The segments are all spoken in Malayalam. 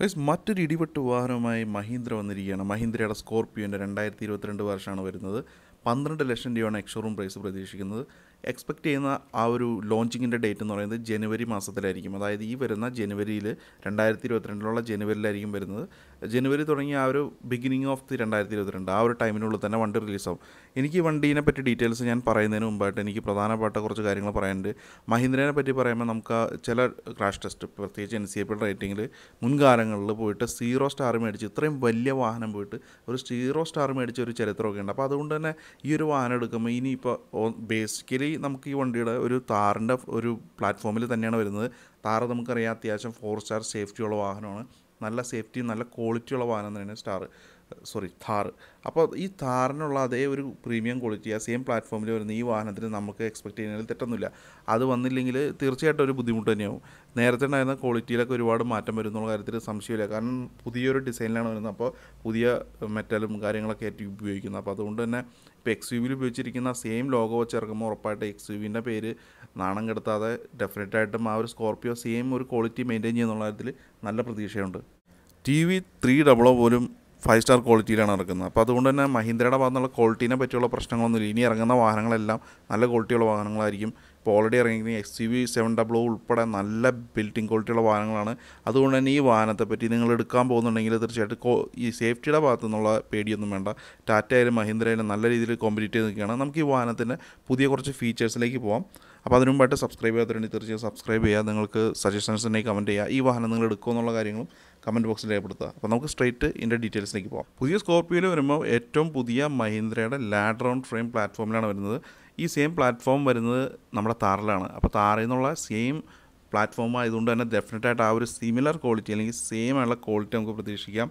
ഗൈസ് മറ്റൊരു ഇടിവെട്ട് വാഹനവുമായി മഹീന്ദ്ര വന്നിരിക്കുകയാണ് മഹീന്ദ്രയുടെ സ്കോർപ്പിയോൻ്റെ രണ്ടായിരത്തി ഇരുപത്തിരണ്ട് വർഷമാണ് വരുന്നത് പന്ത്രണ്ട് ലക്ഷം രൂപയാണ് എക്സ്ഷോറൂം പ്രൈസ് പ്രതീക്ഷിക്കുന്നത് എക്സ്പെക്റ്റ് ചെയ്യുന്ന ആ ഒരു ലോഞ്ചിങ്ങിൻ്റെ ഡേറ്റ് എന്ന് പറയുന്നത് ജനുവരി മാസത്തിലായിരിക്കും അതായത് ഈ വരുന്ന ജനുവരിയിൽ രണ്ടായിരത്തി ഇരുപത്തിരണ്ടിലുള്ള ജനുവരിയിലായിരിക്കും വരുന്നത് ജനുവരി തുടങ്ങി ആ ഒരു ബിഗിനിങ് ഓഫ് ദി രണ്ടായിരത്തി ഇരുപത്തിരണ്ട് ആ ഒരു ടൈമിനുള്ളിൽ തന്നെ വണ്ടി റിലീസാവും എനിക്ക് ഈ വണ്ടീനെ പറ്റി ഡീറ്റെയിൽസ് ഞാൻ പറയുന്നതിന് മുമ്പായിട്ട് എനിക്ക് പ്രധാനപ്പെട്ട കുറച്ച് കാര്യങ്ങൾ പറയാനുണ്ട് മഹീന്ദ്രനെ പറ്റി പറയുമ്പോൾ നമുക്ക് ആ ചില ക്രാഷ് ടെസ്റ്റ് പ്രത്യേകിച്ച് എൻ സി എ പി റേറ്റിങ്ങിൽ മുൻകാലങ്ങളിൽ പോയിട്ട് സീറോ സ്റ്റാർ മേടിച്ച് ഇത്രയും വലിയ വാഹനം പോയിട്ട് ഒരു സീറോ സ്റ്റാർ മേടിച്ച ഒരു ചരിത്രമൊക്കെ ഉണ്ട് അപ്പോൾ അതുകൊണ്ട് തന്നെ ഈ ഒരു വാഹനം എടുക്കുമ്പോൾ ഇനിയിപ്പോൾ ബേസിക്കലി നമുക്ക് ഈ വണ്ടിയുടെ ഒരു താറിൻ്റെ ഒരു പ്ലാറ്റ്ഫോമിൽ തന്നെയാണ് വരുന്നത് താറ് നമുക്കറിയാം അത്യാവശ്യം ഫോർ സ്റ്റാർ സേഫ്റ്റിയുള്ള വാഹനമാണ് നല്ല സേഫ്റ്റി നല്ല ക്വാളിറ്റിയുള്ള വാഹനം തന്നെയാണ് സ്റ്റാർ സോറി താർ അപ്പോൾ ഈ താറിനുള്ള അതേ ഒരു പ്രീമിയം ക്വാളിറ്റി ആ സെയിം പ്ലാറ്റ്ഫോമിൽ വരുന്ന ഈ വാഹനത്തിന് നമുക്ക് എക്സ്പെക്ട് ചെയ്യുന്നതിൽ തെറ്റൊന്നുമില്ല അത് വന്നില്ലെങ്കിൽ തീർച്ചയായിട്ടും ഒരു ബുദ്ധിമുട്ട് തന്നെയാവും നേരത്തെ ഉണ്ടായിരുന്ന ക്വാളിറ്റിയിലൊക്കെ ഒരുപാട് മാറ്റം വരും എന്നുള്ള കാര്യത്തിൽ സംശയമില്ല കാരണം പുതിയൊരു ഡിസൈനിലാണ് വരുന്നത് അപ്പോൾ പുതിയ മെറ്റലും കാര്യങ്ങളൊക്കെ ആയിട്ട് ഉപയോഗിക്കുന്നത് അപ്പോൾ അതുകൊണ്ട് തന്നെ ഇപ്പോൾ എക്സ് യു വിയിൽ ഉപയോഗിച്ചിരിക്കുന്ന സെയിം ലോഗോ വെച്ച് ഇറക്കുമ്പോൾ ഉറപ്പായിട്ട് എക്സ് യു വിൻ്റെ പേര് നാണം കെടുത്താതെ ഡെഫിനറ്റായിട്ടും ആ ഒരു സ്കോർപ്പിയോ സെയിം ഒരു ക്വാളിറ്റി മെയിൻറ്റെയിൻ ചെയ്യുന്നുള്ള കാര്യത്തിൽ നല്ല പ്രതീക്ഷയുണ്ട് ടി വി ത്രീ ഡബിളോ പോലും ഫൈവ് സ്റ്റാർ ക്വാളിറ്റിയിലാണ് ഇറക്കുന്നത് അപ്പോൾ അതുകൊണ്ട് തന്നെ മഹീന്ദ്രയുടെ ഭാഗത്തുനിന്നുള്ള ക്വാളിറ്റീനെ പറ്റിയുള്ള പ്രശ്നങ്ങളൊന്നുമില്ല ഇനി ഇറങ്ങുന്ന വാഹനങ്ങളെല്ലാം നല്ല ക്വാളിറ്റിയുള്ള വാഹനങ്ങളായിരിക്കും ഇപ്പോൾ ഓൾറെഡി ഇറങ്ങിയിരിക്കുന്ന X U V seven double ഉൾപ്പെടെ നല്ല ബിൽറ്റിംഗ് ക്വാളിറ്റിയുള്ള വാഹനങ്ങളാണ് അതുകൊണ്ട് തന്നെ ഈ വാഹനത്തെ പറ്റി നിങ്ങൾ എടുക്കാൻ പോകുന്നുണ്ടെങ്കിൽ തീർച്ചയായിട്ടും കോ- ഈ സേഫ്റ്റിയുടെ ഭാഗത്തു നിന്നുള്ള പേടിയൊന്നും വേണ്ട ടാറ്റ ആയാലും മഹീന്ദ്ര ആയാലും നല്ല രീതിയിൽ കോമ്പറ്റീറ്റ് ചെയ്ത് നിൽക്കുകയാണ് നമുക്ക് ഈ വാഹനത്തിൻ്റെ പുതിയ കുറച്ച് ഫീച്ചേഴ്സിലേക്ക് പോകാം അപ്പോൾ അതിനു മുമ്പായിട്ട് സബ്സ്ക്രൈബ് ചെയ്യാത്തവരുണ്ടെങ്കിൽ തീർച്ചയായും സബ്സ്ക്രൈബ് ചെയ്യുക നിങ്ങൾക്ക് സജഷൻസ് ഉണ്ടെങ്കിൽ കമൻറ്റ് ചെയ്യുക ഈ വാഹനം നിങ്ങൾ എടുക്കുമോ എന്നുള്ള കാര്യങ്ങളും കമൻറ്റ് ബോക്സിൽ രേഖപ്പെടുത്തുക അപ്പോൾ നമുക്ക് സ്ട്രൈറ്റ് ഇതിൻ്റെ ഡീറ്റെയിൽസിലേക്ക് പോകാം പുതിയ സ്കോർപ്പിയോയിൽ വരുമ്പോൾ ഏറ്റവും പുതിയ മഹീന്ദ്രയുടെ ലാഡ് റൗണ്ട് ഫ്രെയിം പ്ലാറ്റ്ഫോമിലാണ് വരുന്നത് ഈ സെയിം പ്ലാറ്റ്ഫോം വരുന്നത് നമ്മുടെ താറിലാണ് അപ്പോൾ താറിൽ നിന്നുള്ള സെയിം പ്ലാറ്റ്ഫോം ആയതുകൊണ്ട് തന്നെ ഡെഫിനറ്റായിട്ട് ആ ഒരു സിമിലർ ക്വാളിറ്റി അല്ലെങ്കിൽ സെയിം ആയുള്ള ക്വാളിറ്റി നമുക്ക് പ്രതീക്ഷിക്കാം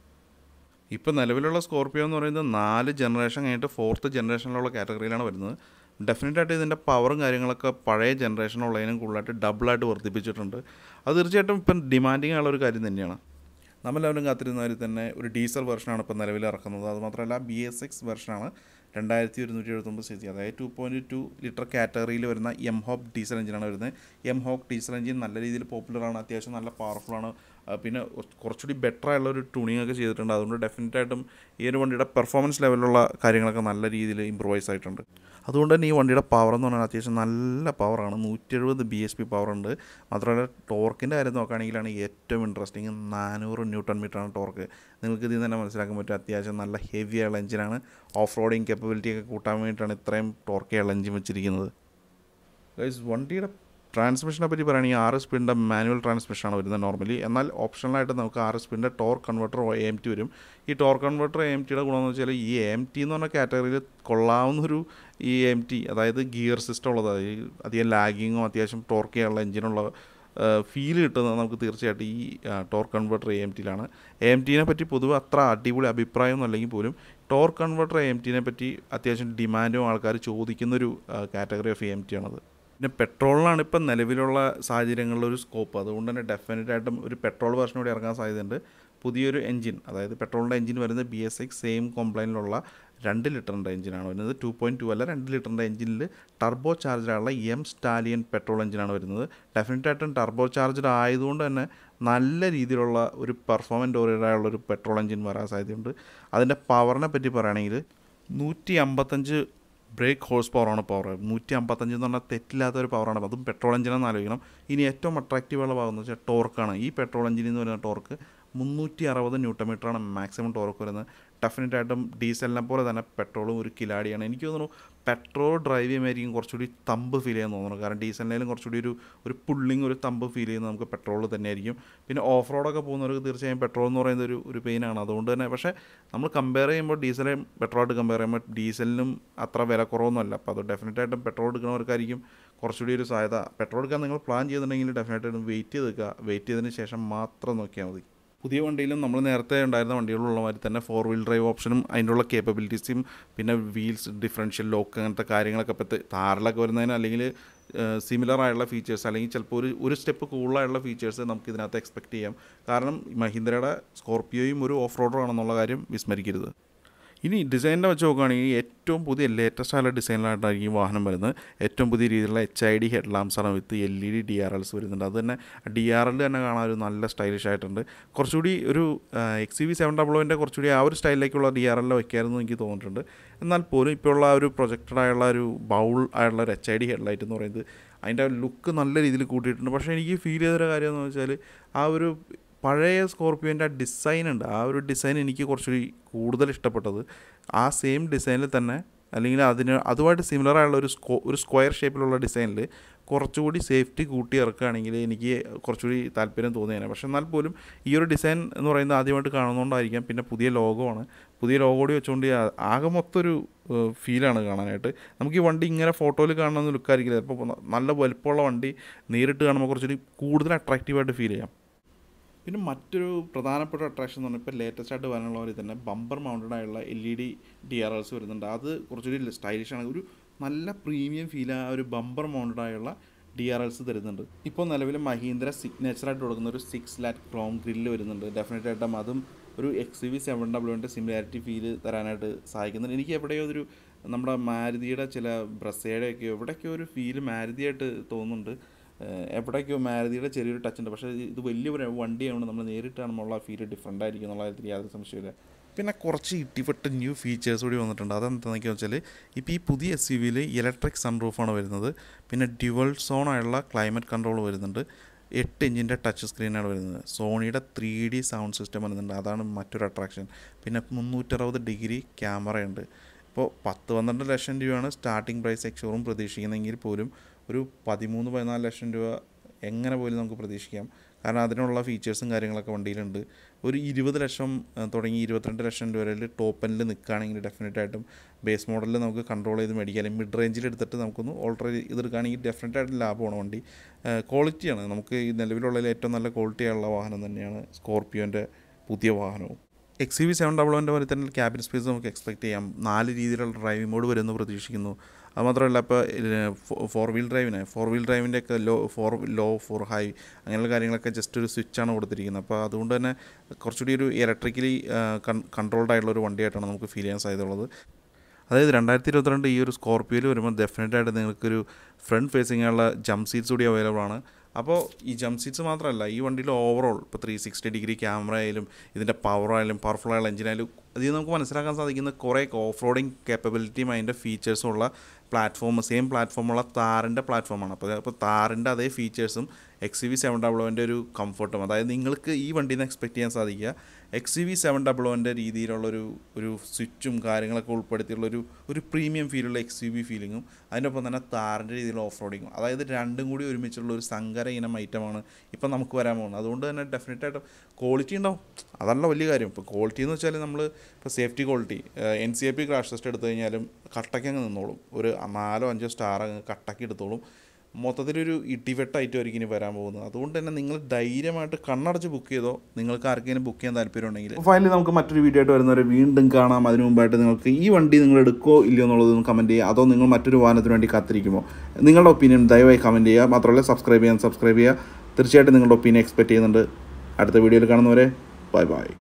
ഇപ്പോൾ നിലവിലുള്ള സ്കോർപ്പിയോ എന്ന് പറയുന്നത് നാല് ജനറേഷൻ കഴിഞ്ഞിട്ട് ഫോർത്ത് ജനറേഷനിലുള്ള കാറ്റഗറിയിലാണ് വരുന്നത് ഡെഫിനറ്റായിട്ട് ഇതിൻ്റെ പവറും കാര്യങ്ങളൊക്കെ പഴയ ജനറേഷനുള്ളതിനും കൂടുതലായിട്ട് ഡബിളായിട്ട് വർദ്ധിപ്പിച്ചിട്ടുണ്ട് അത് തീർച്ചയായിട്ടും ഇപ്പം ഡിമാൻഡിങ് ആയുള്ള ഒരു കാര്യം തന്നെയാണ് നമ്മളെല്ലാവരും കാത്തിരുന്നവരിൽ തന്നെ ഒരു ഡീസൽ വെർഷനാണ് ഇപ്പോൾ നിലവിൽ ഇറക്കുന്നത് അതുമാത്രമല്ല ബി എസ് എക്സ് വെർഷനാണ് രണ്ടായിരത്തി ഒരുന്നൂറ്റി എഴുപത്തൊമ്പത് സി സി അതായത് ടു പോയിൻറ്റ് ടു ലിറ്റർ കാറ്റഗറിയിൽ വരുന്ന എം ഹോക്ക് ഡീസൽ എഞ്ചിനാണ് വരുന്നത് എം ഹോക്ക് ഡീസൽ എഞ്ചിൻ നല്ല രീതിയിൽ പോപ്പുലറാണ് അത്യാവശ്യം നല്ല പവർഫുള്ളാണ് പിന്നെ കുറച്ചുകൂടി ബെറ്റർ ആയുള്ള ഒരു ട്യൂണിംഗ് ഒക്കെ ചെയ്തിട്ടുണ്ട് അതുകൊണ്ട് ഡെഫിനറ്റായിട്ടും ഈ ഒരു വണ്ടിയുടെ പെർഫോമൻസ് ലെവലിലുള്ള കാര്യങ്ങളൊക്കെ നല്ല രീതിയിൽ ഇമ്പ്രൂവൈസ് ആയിട്ടുണ്ട് അതുകൊണ്ട് തന്നെ ഈ വണ്ടിയുടെ പവർ എന്ന് പറഞ്ഞാൽ അത്യാവശ്യം നല്ല പവറാണ് നൂറ്റി എഴുപത് ബി എസ് പി പവർ ഉണ്ട് മാത്രമല്ല ടോർക്കിൻ്റെ കാര്യം നോക്കുകയാണെങ്കിലാണ് ഏറ്റവും ഇൻട്രസ്റ്റിംഗ് നാനൂറ് ന്യൂട്ടൺ മീറ്ററാണ് ടോർക്ക് നിങ്ങൾക്ക് ഇതിൽ നിന്ന് തന്നെ മനസ്സിലാക്കാൻ പറ്റും അത്യാവശ്യം നല്ല ഹെവി ആയുള്ള എഞ്ചിനാണ് ഓഫ് റോഡിങ് കേപ്പബിലിറ്റി ഒക്കെ കൂട്ടാൻ വേണ്ടിയിട്ടാണ് ഇത്രയും ടോർക്കിയുള്ള എഞ്ചിൻ വെച്ചിരിക്കുന്നത് ഗൈസ് വണ്ടിയുടെ ട്രാൻസ്മിഷനെ പറ്റി പറയുകയാണെങ്കിൽ ആറ് സ്പീഡിൻ്റെ മാനുവൽ ട്രാൻസ്മിഷനാണ് വരുന്നത് നോർമലി എന്നാൽ ഓപ്ഷണലായിട്ട് നമുക്ക് ആറ് സ്പീഡിൻ്റെ torque converter A M T വരും ഈ ടോർക്ക് കൺവെർട്ടർ എ എം ടിയുടെ ഗുണമെന്ന് വെച്ചാൽ ഈ എ എം ടി എന്ന് പറഞ്ഞ കാറ്റഗറിയിൽ കൊള്ളാവുന്നൊരു ഈ എം ടി അതായത് ഗിയർ സിസ്റ്റം ഉള്ളത് അതായത് അധികം ലാഗിങ്ങോ അത്യാവശ്യം ടോർക്ക് ചെയ്യാനുള്ള എഞ്ചിനുള്ള ഫീൽ കിട്ടുന്നത് നമുക്ക് തീർച്ചയായിട്ടും ഈ ടോർക്ക് കൺവെർട്ടർ എ എം ടിയിലാണ് എ എം ടീനെ പറ്റി പൊതുവെ അത്ര അടിപൊളി അഭിപ്രായമൊന്നും അല്ലെങ്കിൽ പോലും ടോർക്ക് കൺവെർട്ടർ എ എം ടീനെ പറ്റി അത്യാവശ്യം ഡിമാൻഡും ആൾക്കാർ ചോദിക്കുന്നൊരു category of A M T ആണത് പിന്നെ പെട്രോളിനാണ് ഇപ്പം നിലവിലുള്ള സാഹചര്യങ്ങളിൽ ഒരു സ്കോപ്പ് അതുകൊണ്ട് തന്നെ ഡെഫിനറ്റായിട്ടും ഒരു പെട്രോൾ വെർഷൻ കൂടി ഇറങ്ങാൻ സാധ്യതയുണ്ട് പുതിയൊരു എഞ്ചിൻ അതായത് പെട്രോളിൻ്റെ എഞ്ചിൻ വരുന്നത് ബി എസ് എക്സ് സെയിം കോംപ്ലൈനിലുള്ള രണ്ട് ലിറ്ററിൻ്റെ എഞ്ചിനാണ് വരുന്നത് ടു പോയിൻറ്റ് ടു അല്ല രണ്ട് ലിറ്ററിൻ്റെ എഞ്ചിനിൽ ടർബോ ചാർജറായുള്ള എം സ്റ്റാലിയൻ പെട്രോൾ എഞ്ചിനാണ് വരുന്നത് ഡെഫിനറ്റായിട്ടും ടർബോ ചാർജർ ആയതുകൊണ്ട് തന്നെ നല്ല രീതിയിലുള്ള ഒരു പെർഫോമൻറ്റ് ഓറിയൻ്റായുള്ള ഒരു പെട്രോൾ എഞ്ചിൻ വരാൻ സാധ്യതയുണ്ട് അതിൻ്റെ പവറിനെ പറ്റി പറയുകയാണെങ്കിൽ നൂറ്റി അമ്പത്തഞ്ച് ബ്രേക്ക് ഹോഴ്സ് പവറാണ് പവർ നൂറ്റി അമ്പത്തഞ്ച് എന്ന് പറഞ്ഞാൽ തെറ്റില്ലാത്ത ഒരു പവറാണ് അതും പെട്രോൾ എഞ്ചിനെന്ന് ആലോചിക്കണം ഇനി ഏറ്റവും അട്രാക്റ്റീവുള്ള ഭാഗം എന്ന് വെച്ചാൽ ടോർക്കാണ് ഈ പെട്രോൾ എഞ്ചിനിൽ നിന്ന് വരുന്ന ടോർക്ക് മുന്നൂറ്റി അറുപത് ന്യൂട്ടൺ മീറ്ററാണ് മാക്സിമം ടോർക്ക് വരുന്നത് ഡെഫിനറ്റായിട്ടും ഡീസലിനെ പോലെ തന്നെ പെട്രോളും ഒരു കിലാടിയാണ് എനിക്ക് തോന്നുന്നു പെട്രോൾ ഡ്രൈവ് ചെയ്യുമ്പോഴായിരിക്കും കുറച്ചുകൂടി തമ്പ് ഫീൽ ചെയ്യാൻ തോന്നുന്നു കാരണം ഡീസലിനേലും കുറച്ചുകൂടി ഒരു ഒരു പുള്ളിങ് ഒരു തമ്പ് ഫീൽ ചെയ്യുന്നത് നമുക്ക് പെട്രോൾ തന്നെയായിരിക്കും പിന്നെ ഓഫ് റോഡൊക്കെ പോകുന്നവർക്ക് തീർച്ചയായും പെട്രോൾ എന്ന് പറയുന്നത് ഒരു ഒരു പെയിനാണ് അതുകൊണ്ട് തന്നെ പക്ഷേ നമ്മൾ കമ്പയർ ചെയ്യുമ്പോൾ ഡീസലും പെട്രോളായിട്ട് കമ്പയർ ചെയ്യുമ്പോൾ ഡീസലിനും അത്ര വില കുറവൊന്നുമല്ല അപ്പോൾ അത് ഡെഫിനറ്റായിട്ടും പെട്രോൾ എടുക്കുന്നവർക്കായിരിക്കും കുറച്ചുകൂടി ഒരു സാധ്യത പെട്രോൾ എടുക്കാൻ നിങ്ങൾ പ്ലാൻ ചെയ്യുന്നുണ്ടെങ്കിൽ ഡെഫിനറ്റായിട്ടും വെയിറ്റ് ചെയ്ത് നിൽക്കുക വെയിറ്റ് ചെയ്തതിന് ശേഷം മാത്രം നോക്കിയാൽ മതി പുതിയ വണ്ടിയിലും നമ്മൾ നേരത്തെ ഉണ്ടായിരുന്ന വണ്ടികളിലുള്ള മാതിരി തന്നെ ഫോർ വീൽ ഡ്രൈവ് ഓപ്ഷനും അതിനുള്ള കേപ്പബിലിറ്റീസും പിന്നെ വീൽസ് ഡിഫറൻഷ്യൽ ലോക്ക് അങ്ങനത്തെ കാര്യങ്ങളൊക്കെ ഇപ്പോൾ താറിലൊക്കെ വരുന്നതിന് അല്ലെങ്കിൽ സിമിലർ ആയുള്ള ഫീച്ചേഴ്സ് അല്ലെങ്കിൽ ചിലപ്പോൾ ഒരു ഒരു സ്റ്റെപ്പ് കൂടുതലായുള്ള ഫീച്ചേഴ്സ് നമുക്ക് ഇതിനകത്ത് എക്സ്പെക്റ്റ് ചെയ്യാം കാരണം മഹീന്ദ്രയുടെ സ്കോർപ്പിയോയും ഒരു ഓഫ് റോഡറാണെന്നുള്ള കാര്യം വിസ്മരിക്കരുത് ഇനി ഡിസൈനിനെ വെച്ച് നോക്കുകയാണെങ്കിൽ ഏറ്റവും പുതിയ ലേറ്റസ്റ്റ് ആയുള്ള ഡിസൈനിലായിട്ടായിരിക്കും ഈ വാഹനം വരുന്നത് ഏറ്റവും പുതിയ രീതിയിലുള്ള എച്ച് ഐ ഡി ഹെഡ് ലാംസാണ് with L E D D R Ls വരുന്നുണ്ട് അത് തന്നെ ഡി ആർ എൽ തന്നെ കാണാൻ ഒരു നല്ല സ്റ്റൈലിഷ് ആയിട്ടുണ്ട് കുറച്ചുകൂടി ഒരു എക്സ് വി സെവൻ ഡബ്ലോൻ്റെ കുറച്ചുകൂടി ആ ഒരു സ്റ്റൈലിലേക്കുള്ള ഡി ആർ എൽ വയ്ക്കാമെന്ന് എനിക്ക് തോന്നിയിട്ടുണ്ട് എന്നാൽ പോലും ഇപ്പോൾ ഉള്ള ആ ഒരു പ്രൊജക്റ്റഡ് ആയുള്ള ഒരു ബൗൾ ആയുള്ള ഒരു എച്ച് ഐ ഡി ഹെഡ്ലൈറ്റ് എന്ന് പറയുന്നത് അതിൻ്റെ ലുക്ക് നല്ല രീതിയിൽ കൂട്ടിയിട്ടുണ്ട് പക്ഷേ എനിക്ക് ഫീൽ ചെയ്തൊരു കാര്യം എന്ന് വെച്ചാൽ ആ ഒരു പഴയ സ്കോർപ്പിയോൻ്റെ ആ ഡിസൈൻ ഉണ്ട് ആ ഒരു ഡിസൈൻ എനിക്ക് കുറച്ചുകൂടി കൂടുതൽ ഇഷ്ടപ്പെട്ടത് ആ സെയിം ഡിസൈനിൽ തന്നെ അല്ലെങ്കിൽ അതിന് അതുമായിട്ട് സിമിലർ ആയുള്ള ഒരു സ്കോ ഒരു സ്ക്വയർ ഷേപ്പിലുള്ള ഡിസൈനിൽ കുറച്ചുകൂടി സേഫ്റ്റി കൂട്ടി ഇറക്കുകയാണെങ്കിൽ എനിക്ക് കുറച്ചുകൂടി താല്പര്യം തോന്നിയേനെ പക്ഷെ എന്നാൽ പോലും ഈ ഒരു ഡിസൈൻ എന്ന് പറയുന്നത് ആദ്യമായിട്ട് കാണുന്നതുകൊണ്ടായിരിക്കാം പിന്നെ പുതിയ ലോഗോമാണ് പുതിയ ലോഗോ കൂടി വെച്ചുകൊണ്ട് ആകെ മൊത്തം ഒരു ഫീലാണ് കാണാനായിട്ട് നമുക്ക് ഈ വണ്ടി ഇങ്ങനെ ഫോട്ടോയിൽ കാണുന്ന ലുക്കായിരിക്കില്ല ചിലപ്പോൾ നല്ല വലുപ്പമുള്ള വണ്ടി നേരിട്ട് കാണുമ്പോൾ കുറച്ചുകൂടി കൂടുതൽ അട്രാക്റ്റീവായിട്ട് ഫീൽ ചെയ്യാം പിന്നെ മറ്റൊരു പ്രധാനപ്പെട്ട അട്രാക്ഷൻ എന്ന് പറഞ്ഞാൽ ഇപ്പോൾ ലേറ്റസ്റ്റ് ആയിട്ട് വരാനുള്ള പോലെ തന്നെ ബമ്പർ മൗണ്ടഡ് ആയുള്ള L E D D R Ls വരുന്നുണ്ട് അത് കുറച്ചുകൂടി സ്റ്റൈലിഷ് ആണ് ഒരു നല്ല പ്രീമിയം ഫീൽ ആ ഒരു ബമ്പർ മൗണ്ടഡ് ആയുള്ള ഡി ആർ എൽസ് തരുന്നുണ്ട് ഇപ്പോൾ നിലവിൽ മഹീന്ദ്ര സിഗ്നേച്ചറായിട്ട് കൊടുക്കുന്ന ഒരു സിക്സ് ലാറ്റ് ക്രോം ഗ്രില്ല് വരുന്നുണ്ട് ഡെഫിനറ്റ് ആയിട്ടും അതും ഒരു എക്സ് വി സെവൻ ഡബ്ല്യുവിൻ്റെ സിമിലാരിറ്റി ഫീൽ തരാനായിട്ട് സഹായിക്കുന്നുണ്ട് എനിക്ക് എവിടെയോ ഒരു നമ്മുടെ മാരുതിയുടെ ചില ബ്രസേഡയൊക്കെയോ എവിടെയൊക്കെയോ ഒരു ഫീൽ മാരുതിയായിട്ട് തോന്നുന്നുണ്ട് എവിടേക്കോ മാരുതിയുടെ ചെറിയൊരു ടച്ച് ഉണ്ട് പക്ഷേ ഇത് വലിയ ഒരു വണ്ടിയാണ് നമ്മൾ നേരിട്ട് കാണുമ്പോൾ ആ ഫീൽ ഡിഫറെൻ്റ് ആയിരിക്കും എന്നുള്ള കാര്യത്തിൽ യാതൊരു സംശയമില്ല പിന്നെ കുറച്ച് ഇട്ടിപ്പെട്ട് ന്യൂ ഫീച്ചേഴ്സ് കൂടി വന്നിട്ടുണ്ട് അതെന്താണെന്ന് വെച്ചാൽ ഇപ്പോൾ ഈ പുതിയ എസ് യു വിയിൽ ഇലക്ട്രിക് സൺറൂഫാണ് വരുന്നത് പിന്നെ ഡ്യുവൽ സോൺ ആയുള്ള ക്ലൈമറ്റ് കൺട്രോൾ വരുന്നുണ്ട് എട്ട് ഇഞ്ചിൻ്റെ ടച്ച് സ്ക്രീനാണ് വരുന്നത് സോണിയുടെ ത്രീ ഡി സൗണ്ട് സിസ്റ്റം വരുന്നുണ്ട് അതാണ് മറ്റൊരു അട്രാക്ഷൻ പിന്നെ മുന്നൂറ്ററുപത് ഡിഗ്രി ക്യാമറയുണ്ട് ഇപ്പോൾ പത്ത് പന്ത്രണ്ട് ലക്ഷം രൂപയാണ് സ്റ്റാർട്ടിംഗ് പ്രൈസ് എക്സോറും പ്രതീക്ഷിക്കുന്നതെങ്കിൽ പോലും ഒരു പതിമൂന്ന് പതിനാല് ലക്ഷം രൂപ എങ്ങനെ പോലും നമുക്ക് പ്രതീക്ഷിക്കാം കാരണം അതിനുള്ള ഫീച്ചേഴ്സും കാര്യങ്ങളൊക്കെ വണ്ടിയിലുണ്ട് ഒരു ഇരുപത് ലക്ഷം തുടങ്ങി ഇരുപത്തിരണ്ട് ലക്ഷം രൂപ വരെ ടോപ്പ് എൻഡിൽ നിൽക്കുകയാണെങ്കിൽ ഡെഫിനറ്റ് ആയിട്ടും ബേസ് മോഡലിൽ നമുക്ക് കൺട്രോൾ ചെയ്ത് മേടിക്കാം അല്ലെങ്കിൽ മിഡ് റേഞ്ചിൽ എടുത്തിട്ട് നമുക്കൊന്ന് ഓൾട്ടർ ചെയ്തെടുക്കുകയാണെങ്കിൽ ഡെഫിനറ്റ് ആയിട്ട് ലാഭമാണ് വണ്ടി ക്വാളിറ്റിയാണ് നമുക്ക് ഈ നിലവിലുള്ളതിൽ ഏറ്റവും നല്ല ക്വാളിറ്റിയുള്ള വാഹനം തന്നെയാണ് സ്കോർപ്പിയോൻ്റെ പുതിയ വാഹനവും എക്സ് വി സെവൻ ഡബിൾ വൻ്റെ പോലെ തന്നെ ക്യാബിൻ സ്പേസ് നമുക്ക് എക്സ്പെക്ട് ചെയ്യാം നാല് രീതിയിലുള്ള ഡ്രൈവിംഗ് മോഡ് വരുമെന്ന് പ്രതീക്ഷിക്കുന്നു അതുമാത്രമല്ല ഇപ്പോൾ ഫോർ വീൽ ഡ്രൈവിന് ഫോർ വീൽ ഡ്രൈവിൻ്റെ ഒക്കെ low four low four high അങ്ങനെയുള്ള കാര്യങ്ങളൊക്കെ ജസ്റ്റ് ഒരു സ്വിച്ചാണ് കൊടുത്തിരിക്കുന്നത് അപ്പോൾ അതുകൊണ്ട് തന്നെ കുറച്ചുകൂടി ഒരു ഇലക്ട്രിക്കലി കൺട്രോൾഡ് ആയിട്ടുള്ള ഒരു വണ്ടിയായിട്ടാണ് നമുക്ക് ഫീൽ ചെയ്യാൻ സാധ്യതയുള്ളത് അതായത് രണ്ടായിരത്തി ഇരുപത്തിരണ്ട് ഈ ഒരു സ്കോർപ്പിയോയിൽ വരുമ്പോൾ ഡെഫിനറ്റായിട്ട് നിങ്ങൾക്കൊരു ഫ്രണ്ട് ഫേസിംഗ് ഉള്ള ജംപ് സീറ്റ്സ് കൂടി അവൈലബിൾ ആണ് അപ്പോൾ ഈ ജംപ് സീറ്റ്സ് മാത്രമല്ല ഈ വണ്ടിയിൽ ഓവറോൾ ഇപ്പോൾ ത്രീ സിക്സ്റ്റി ഡിഗ്രി ക്യാമറ ആയാലും ഇതിൻ്റെ പവർ ആയാലും പവർഫുൾ ആയുള്ള എഞ്ചിനായാലും അതിൽ നമുക്ക് മനസ്സിലാക്കാൻ സാധിക്കുന്ന കുറേ ഓഫ് റോഡിങ് കേപ്പബിലിറ്റിയും അതിൻ്റെ ഫീച്ചേഴ്സും ഉള്ള പ്ലാറ്റ്ഫോം സെയിം പ്ലാറ്റ്ഫോമുള്ള താറിൻ്റെ പ്ലാറ്റ്ഫോമാണ് അപ്പോൾ അപ്പോൾ താറിൻ്റെ അതേ ഫീച്ചേഴ്സും എക്സ് വി സെവൻ ഡബ്ലോൻ്റെ ഒരു കംഫർട്ടും അതായത് നിങ്ങൾക്ക് ഈ വണ്ടിയിൽ നിന്ന് എക്സ്പെക്ട് ചെയ്യാൻ സാധിക്കുക എക്സ് വി സെവൻ ഡബ്ലോൻ്റെ രീതിയിലുള്ളൊരു ഒരു സ്വിച്ചും കാര്യങ്ങളൊക്കെ ഉൾപ്പെടുത്തിയുള്ളൊരു ഒരു പ്രീമിയം ഫീലുള്ള എക്സ് യു വി ഫീലിങ്ങും അതിൻ്റെ ഒപ്പം തന്നെ താറിൻ്റെ രീതിയിലുള്ള ഓഫ് റോഡിങ്ങും അതായത് രണ്ടും കൂടി ഒരുമിച്ചുള്ള ഒരു സങ്കര ഇനം ഐറ്റമാണ് ഇപ്പം നമുക്ക് വരാൻ പോകുന്നത് അതുകൊണ്ട് തന്നെ ഡെഫിനറ്റായിട്ടും ക്വാളിറ്റി ഉണ്ടാവും അതല്ല വലിയ കാര്യം ഇപ്പോൾ ക്വാളിറ്റി എന്ന് വെച്ചാൽ നമ്മൾ ഇപ്പോൾ safety quality N C A P crash test എടുത്തു കഴിഞ്ഞാലും കട്ടയ്ക്ക് അങ്ങ് നിന്നോളും ഒരു നാലോ അഞ്ചോ സ്റ്റാർ അങ്ങ് കട്ടയ്ക്ക് എടുത്തോളും മൊത്തത്തിലൊരു ഇടിവെട്ടായിട്ടുമായിരിക്കും ഇനി വരാൻ പോകുന്നത് അതുകൊണ്ട് തന്നെ നിങ്ങൾ ധൈര്യമായിട്ട് കണ്ണടച്ച് ബുക്ക് ചെയ്തോ നിങ്ങൾക്ക് ആർക്കെങ്കിലും ബുക്ക് ചെയ്യാൻ താല്പര്യം ഉണ്ടെങ്കിൽ ഫൈനലി നമുക്ക് മറ്റൊരു വീഡിയോ ആയിട്ട് വരുന്നവരെ വീണ്ടും കാണാം അതിനു മുമ്പായിട്ട് നിങ്ങൾക്ക് ഈ വണ്ടി നിങ്ങൾ എടുക്കോ ഇല്ലയോ എന്നുള്ളതൊന്ന് കമൻറ്റ് ചെയ്യുക അതോ നിങ്ങൾ മറ്റൊരു വാഹനത്തിന് വേണ്ടി കാത്തിരിക്കുമോ നിങ്ങളുടെ ഒപ്പീനിയൻ ദയവായി കമൻറ്റ് ചെയ്യുക മാത്രമല്ല സബ്സ്ക്രൈബ് ചെയ്യാൻ സബ്സ്ക്രൈബ് ചെയ്യുക തീർച്ചയായിട്ടും നിങ്ങളുടെ ഒപ്പീനിയൻ എക്സ്പെക്ട് ചെയ്യുന്നുണ്ട് അടുത്ത വീഡിയോയിൽ കാണുന്നവരെ ബൈ ബൈ